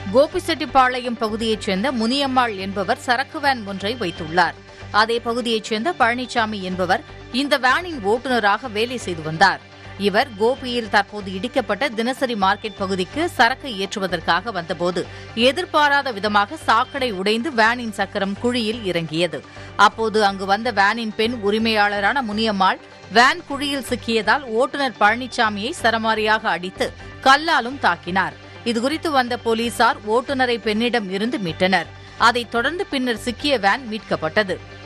கோபிசெட்டிப்பாளையம் பகுதியைச் சேர்ந்த முனியம்மாள் என்பவர் சரக்கு வேன் ஒன்றை வைத்துள்ளார் அதே பகுதியைச் சேர்ந்த பழனிசாமி என்பவர் இந்த வேனின் ஓட்டுநராக வேலை செய்து வந்தார் இவர் கோபியில் தற்போது இடிக்கப்பட்ட தினசரி மார்க்கெட் பகுதிக்கு சரக்கு ஏற்றுவதற்காக வந்தபோது எதிர்பாராத விதமாக சாக்கடை உடைந்து வேனின் சக்கரம் குழியில் இறங்கியது அப்போது அங்கு வந்த வேனின் பெண் உரிமையாளரான முனியம்மாள் வேன் குழியில் சிக்கியதால் ஓட்டுநர் பழனிசாமியை சரமாரியாக அடித்து கல்லாலும் தாக்கினார் இதுகுறித்து வந்த போலீசார் ஓட்டுநரை பெண்ணிடம் இருந்து மீட்டனர் அதைத் தொடர்ந்து பின்னர் சிக்கிய வேன் மீட்கப்பட்டது